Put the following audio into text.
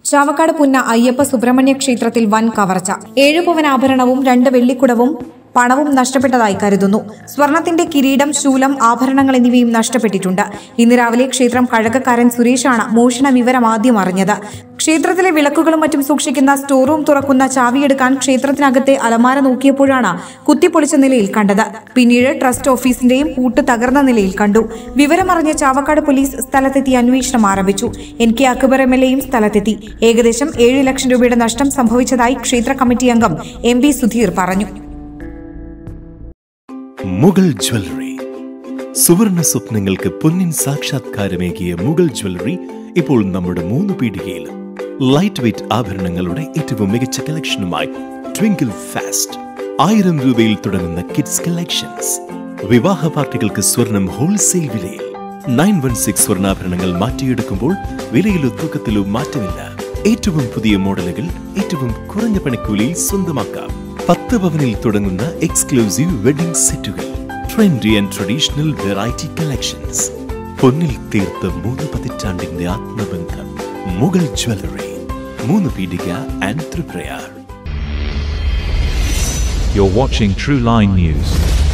ചാവക്കാട് പുന്ന അയ്യപ്പ സുബ്രഹ്മണ്യ ക്ഷേത്രത്തിൽ വൻ കവർച്ച ഏഴു പവൻ ആഭരണവും രണ്ട് വെള്ളിക്കുടവും പണവും നഷ്ടപ്പെട്ടതായി കരുതുന്നു സ്വർണത്തിന്റെ കിരീടം ശൂലം ആഭരണങ്ങൾ എന്നിവയും നഷ്ടപ്പെട്ടിട്ടുണ്ട് ഇന്ന് രാവിലെ ക്ഷേത്രം കഴകക്കാരൻ സുരേഷാണ് മോഷണ വിവരം ആദ്യം അറിഞ്ഞത് ക്ഷേത്രത്തിലെ വിളക്കുകളും മറ്റും സൂക്ഷിക്കുന്ന സ്റ്റോർ റൂം തുറക്കുന്ന ചാവിയെടുക്കാൻ ക്ഷേത്രത്തിനകത്തെ അലമാര നോക്കിയപ്പോഴാണ് കുത്തിപ്പൊളിച്ച നിലയിൽ കണ്ടത് പിന്നീട് ട്രസ്റ്റ് ഓഫീസിന്റെയും പൂട്ട് തകർന്ന നിലയിൽ കണ്ടു വിവരമറിഞ്ഞ ചാവക്കാട് പോലീസ് സ്ഥലത്തെത്തി അന്വേഷണം ആരംഭിച്ചു N K Akbar M L എയും സ്ഥലത്തെത്തി ഏകദേശം ഏഴ് ലക്ഷം രൂപയുടെ നഷ്ടം സംഭവിച്ചതായി ക്ഷേത്ര കമ്മിറ്റി അംഗം എം പി സുധീർ പറഞ്ഞു മുഗൾ ജ്വല്ലറി സുവർണ സ്വപ്നങ്ങൾക്ക് പൊന്നിൻ സാക്ഷാത്കാരമേകിയ മുഗൾ ജ്വല്ലറി ഇപ്പോൾ നമ്മുടെ മൂന്ന് പീടികയിലും ലൈറ്റ് വെയ്റ്റ് ആഭരണങ്ങളുടെ ഏറ്റവും മികച്ച കളക്ഷനുമായി ട്വിങ്കിൾ ഫാസ്റ്റ് ആയിരം രൂപയിൽ തുടങ്ങുന്ന കിഡ്സ് കളക്ഷൻസ് വിവാഹ പാർട്ടികൾക്ക് സ്വർണം ഹോൾസെയിൽ വിലയിൽ നയൻ വൺ സിക്സ് സ്വർണ്ണാഭരണങ്ങൾ മാറ്റിയെടുക്കുമ്പോൾ വിലയിലോ തൂക്കത്തിലോ മാറ്റമില്ല ഏറ്റവും പുതിയ മോഡലുകൾ ഏറ്റവും കുറഞ്ഞ പണിക്കൂലിയിൽ സ്വന്തമാക്കാം പത്ത് പവനിൽ തുടങ്ങുന്ന എക്സ്ക്ലൂസീവ് വെഡിംഗ് സെറ്റുകൾ trendy and traditional variety collections പൊന്നിൽ തീർത്ത മൂന്ന് പതിറ്റാണ്ടിന്റെ ആത്മബന്ധം Mughal jewellery Moonnupeedika and Triprayar You're watching True Line News.